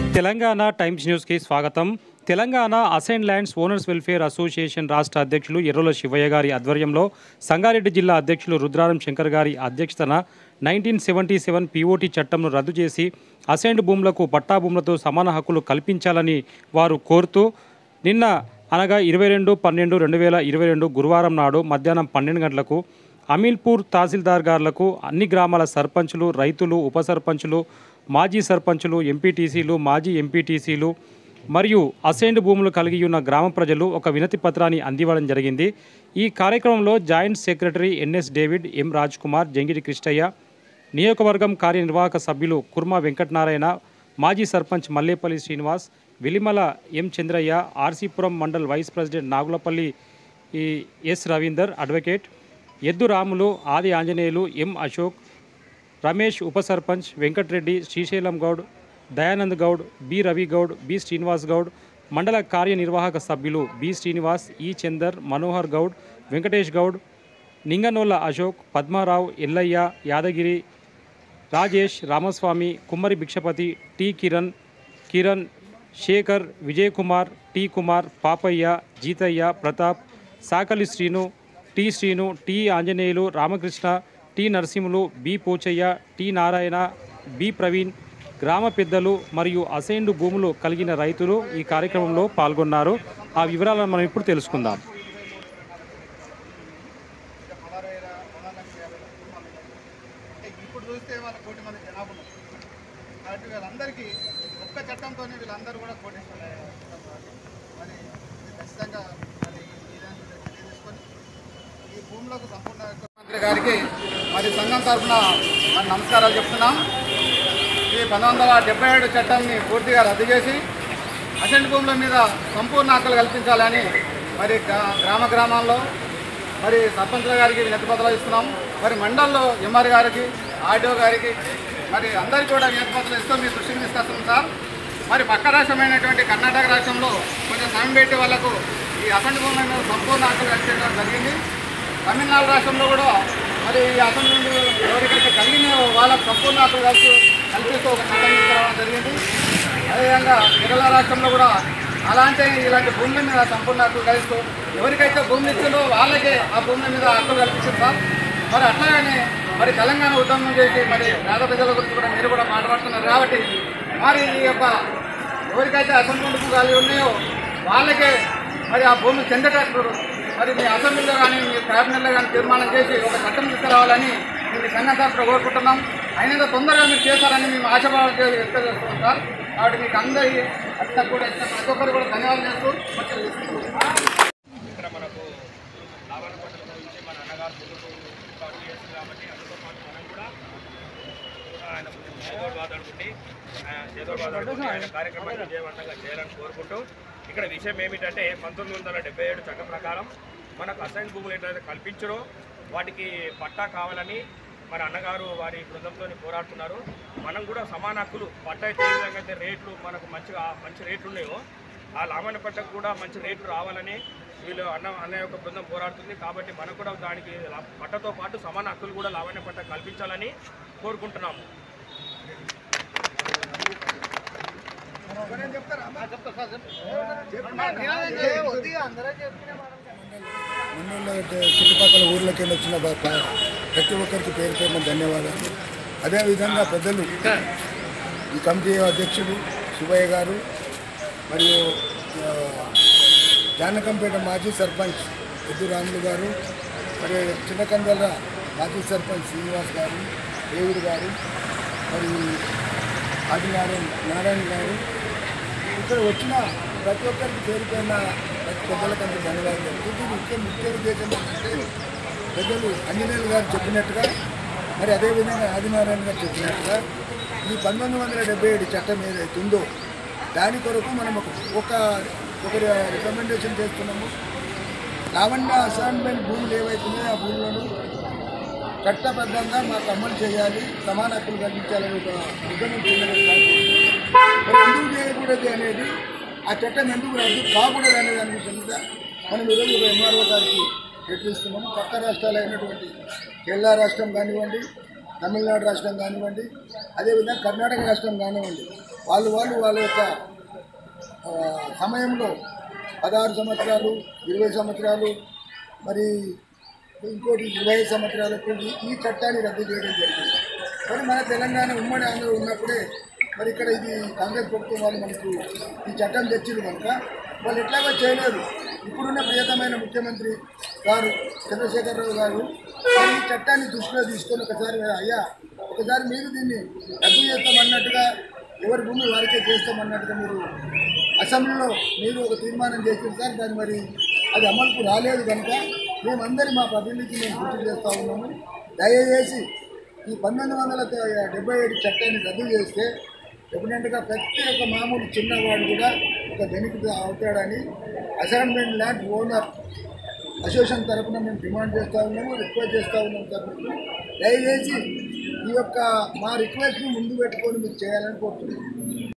Telangana Times న్యూస్కి స్వాగతం Telangana assign lands owners welfare association రాష్ట్ర అధ్యక్షులు ఎర్రల శివయ్య గారి ఆధ్వర్యంలో సంగారెడ్డి జిల్లా అధ్యక్షులు రుద్రారం శంకర్ గారి అధ్యక్షతన నైన్టీన్ సెవెంటీ సెవెన్ పీఓటీ చట్టంను రద్దు చేసి అసైన్డ్ భూములకు పట్టా భూములతో సమాన హక్కులు కల్పించాలని వారు కోరుతూ నిన్న అనగా ఇరవై రెండు పన్నెండు రెండు వేల ఇరవై రెండు గురువారం నాడు మధ్యాహ్నం పన్నెండు గంటలకు అమీల్పూర్ తహసీల్దార్ గారులకు అన్ని గ్రామాల సర్పంచులు రైతులు ఉప సర్పంచులు మాజీ సర్పంచులు ఎంపీటీసీలు మాజీ ఎంపీటీసీలు మరియు అసైన్డ్ భూములు కలిగి ఉన్న గ్రామ ప్రజలు ఒక వినతి పత్రాన్ని అందివ్వడం జరిగింది ఈ కార్యక్రమంలో joint secretary NS David M Raj Kumar Jangidi Krishnaiah నియోజకవర్గం కార్యనిర్వాహక సభ్యులు కుర్మా వెంకటనారాయణ మాజీ sarpanch Mallepalli Srinivas Velimala M Chandraiah RC Puram mandal vice president Nagulapalli E S Ravinder advocate ఎద్దు రాములు ఆది ఆంజనేయులు ఎం అశోక్ రమేష్ ఉప సర్పంచ్ వెంకటరెడ్డి శ్రీశైలం గౌడ్ దయానంద్ గౌడ్ బి రవి గౌడ్ బి శ్రీనివాస్ గౌడ్ మండల కార్యనిర్వాహక సభ్యులు బి శ్రీనివాస్ ఈ Chander Manohar Goud Venkatesh Goud నింగనోళ్ళ Ashok Padmarao Ellaiah Yadagiri Rajesh Ramaswamy Kummari Bhikshapathi T Kiran Kiran Sekhar Vijay Kumar T Kumar Papaiah Jeethaiah Pratap Sakali Srinu T Srinu T Anjaneyulu Ramakrishna T Narasimhulu B Pochaiah T Narayana B Praveen గ్రామ పెద్దలు మరియు అసైన్డ్ భూములు కలిగిన రైతులు ఈ కార్యక్రమంలో పాల్గొన్నారు ఆ వివరాలను మనం ఇప్పుడు తెలుసుకుందాం అంటే ఇప్పుడు చూస్తే వాళ్ళ కోటి మంది జనాభా ఉన్నారు కాబట్టి వీళ్ళందరికీ ఒక్క చట్టంతోనే వీళ్ళందరూ కూడా కోటేశ్వర మరి ఇది ఖచ్చితంగా మరి ఈ దాన్ని చర్య తీసుకొని ఈ భూములకు సంపూర్ణ ముఖ్యమంత్రి గారికి మరి సంఘం తరఫున మరి నమస్కారాలు చెప్తున్నాం ఈ పంతొమ్మిది వందల డెబ్బై ఏడు చట్టాన్ని పూర్తిగా రద్దు చేసి అసెంట్ భూముల మీద సంపూర్ణ హక్కులు కల్పించాలని మరి గ్రా- గ్రామ గ్రామాల్లో మరి సర్పంచ్ల గారికి వినతి పత్రాలు ఇస్తున్నాం మరి మండల్లో ఎంఆర్ గారికి ఆర్డీఓ గారికి మరి అందరికీ కూడా వినతి పత్రాలు ఇస్తూ మీ దృష్టికి తీసుకొస్తున్నాం సార్ మరి పక్క రాష్ట్రమైనటువంటి కర్ణాటక రాష్ట్రంలో కొంచెం సమయం పెట్టి వాళ్ళకు ఈ అసెంట్ భూముల మీద సంపూర్ణ హక్కులు కల్పించడం జరిగింది తమిళనాడు రాష్ట్రంలో కూడా మరి ఈ అసెంబ్లీ ఎవరికైతే కలిగిన వాళ్ళకు సంపూర్ణ హక్కులు కలిసి కల్పిస్తూ ఒక చట్టం తీసుకురావడం జరిగింది అదేవిధంగా కేరళ రాష్ట్రంలో కూడా అలాంటి ఇలాంటి భూముల మీద సంపూర్ణ హక్కులు కలిస్తూ ఎవరికైతే భూములు ఇచ్చిందో వాళ్ళకే ఆ భూముల మీద హక్కులు కల్పించింది సార్ మరి అట్లాగనే మరి తెలంగాణ ఉద్యమం చేసి మరి పేద ప్రజల గురించి కూడా మీరు కూడా మాట్లాడుతున్నారు కాబట్టి మరి ఈ యొక్క ఎవరికైతే అసెంబ్లీ భూములు ఉన్నాయో వాళ్ళకే మరి ఆ భూమి చెందేటట్లు మరి మీ అసెంబ్లీలో కానీ మీ క్యాబినెట్లో కానీ తీర్మానం చేసి ఒక చట్టం తీసుకురావాలని మేము సంఘం తరఫున కోరుకుంటున్నాం అయినంత తొందరగా మీరు చేస్తారని మేము ఆశాభావం వ్యక్తం చేస్తున్నాం సార్ కాబట్టి మీకు అందరి అట్లా కూడా ఇచ్చిన ప్రతి ఒక్కరు కూడా ధన్యవాదాలు చేస్తూ ముచ్చట తీసుకుంటున్నాం. ఇక్కడ మనకు లాభాల పట్ల గురించి మన అన్నగారు ముందుకు ఏర్పాటు చేస్తుంది కాబట్టి అందుతో పాటు మనం కూడా ఆయన చేదోడు బాధడుకుంటే చేదోడు బాధడుకుంటే ఆయన కార్యక్రమాన్ని విజయవంతంగా చేయాలని కోరుకుంటూ ఇక్కడ విషయం ఏమిటంటే పంతొమ్మిది వందల డెబ్బై ఏడు చట్టం ప్రకారం మనకు అసైన్ భూములు ఎట్లయితే కల్పించరో వాటికి పట్టా కావాలని మన అన్నగారు వారి బృందంతో పోరాడుతున్నారు మనం కూడా సమాన హక్కులు పట్టా అయితే ఏ విధంగా అయితే రేట్లు మనకు మంచిగా మంచి రేట్లు ఉన్నాయో ఆ లాభాల పట్టకు కూడా మంచి రేట్లు రావాలని వీళ్ళు అన్న అన్న యొక్క బృందం పోరాడుతుంది కాబట్టి మనకు కూడా దానికి లా- పట్టతో పాటు సమాన హక్కులు కూడా లావణ్య పట్ట కల్పించాలని కోరుకుంటున్నాము మున్నూళ్ళ చుట్టుపక్కల ఊర్లకి వెళ్ళి వచ్చిన బ- ప- ప్రతి ఒక్కరికి పేరు పేరున ధన్యవాదాలు అదేవిధంగా పెద్దలు ఈ కమిటీ అధ్యక్షుడు శివయ్య గారు మరియు ఆ, జానకంపేట మాజీ సర్పంచ్ ఎద్దు రాములు గారు మరి చిన్నకందల మాజీ సర్పంచ్ శ్రీనివాస్ గారు దేవుడు గారు మరి ఆదినారాయణ నారాయణ గారు ఇక్కడ వచ్చిన ప్రతి ఒక్కరికి పేరు పైన ప్రతి పెద్దలకంటే ధన్యవాదాలు చెప్తుంది ముఖ్య ముఖ్య ఉద్దేశం ఏంటంటే పెద్దలు అంజనేయులు గారు చెప్పినట్టుగా మరి అదేవిధంగా ఆదినారాయణ గారు చెప్పినట్టుగా ఈ పంతొమ్మిది వందల డెబ్బై ఏడు చట్టం ఏదైతే ఉందో దాని కొరకు మనం ఒక ఒక ఒక రికమెండేషన్ చేస్తున్నాము లావణ్య అసైన్మెంట్ భూములు ఏవైతే ఉన్నాయో ఆ భూములను చట్టబద్ధంగా మాకు అమలు చేయాలి సమాన హక్కులు కల్పించాలని ఒక ఉద్యమం చేయడం మరి ఎందుకు చేయకూడదు అనేది ఆ చట్టం ఎందుకు రద్దు కాకూడదు అనే దాని విషయం మీద మనం ఈరోజు ఒక ఎంఆర్ఓ గారికి ప్రయత్నిస్తున్నాము పక్క రాష్ట్రాలు అయినటువంటి కేరళ రాష్ట్రం కానివ్వండి తమిళనాడు రాష్ట్రం కానివ్వండి అదేవిధంగా కర్ణాటక రాష్ట్రం కానివ్వండి వాళ్ళు వాళ్ళు వాళ్ళ యొక్క ఆ, సమయంలో పదహారు సంవత్సరాలు ఇరవై సంవత్సరాలు మరి ఇంకోటి ఇరవై ఐదు సంవత్సరాలకు ఈ- ఈ చట్టాన్ని రద్దు చేయడం జరిగింది మరి మన తెలంగాణ ఉమ్మడి ఆంధ్ర ఉన్నప్పుడే మరి ఇక్కడ ఇది కాంగ్రెస్ ప్రభుత్వం వాళ్ళు మనకు ఈ చట్టం తెచ్చింది కనుక వాళ్ళు ఎట్లాగో చేయలేరు ఇప్పుడున్న ప్రియతమైన ముఖ్యమంత్రి గారు చంద్రశేఖరరావు గారు మరి ఈ చట్టాన్ని దృష్టిలో తీసుకొని ఒకసారి అయ్యా ఒకసారి మీరు దీన్ని రద్దు చేస్తామన్నట్టుగా ఎవరి భూమి వారికే చేస్తామన్నట్టుగా మీరు అసెంబ్లీలో మీరు ఒక తీర్మానం చేసింది సార్ దాన్ని మరి అది అమలుకు రాలేదు కనుక మేమందరి మా ప్రతినిధికి మేము గుర్తు చేస్తూ ఉన్నాము దయచేసి ఈ పంతొమ్మిది వందల డెబ్బై ఏడు చట్టాన్ని రద్దు చేస్తే డెఫినెట్గా ప్రతి ఒక్క మామూలు చిన్నవాడు కూడా ఒక ధనికుడు అవుతాడని అసైన్మెంట్ ల్యాండ్ ఓనర్ అసోసియేషన్ తరపున మేము డిమాండ్ చేస్తూ ఉన్నాము రిక్వెస్ట్ చేస్తూ ఉన్నాం సార్ మీకు దయచేసి ఈ యొక్క మా రిక్వెస్ట్ని ముందు పెట్టుకొని మీరు చేయాలని కోరుతున్నాం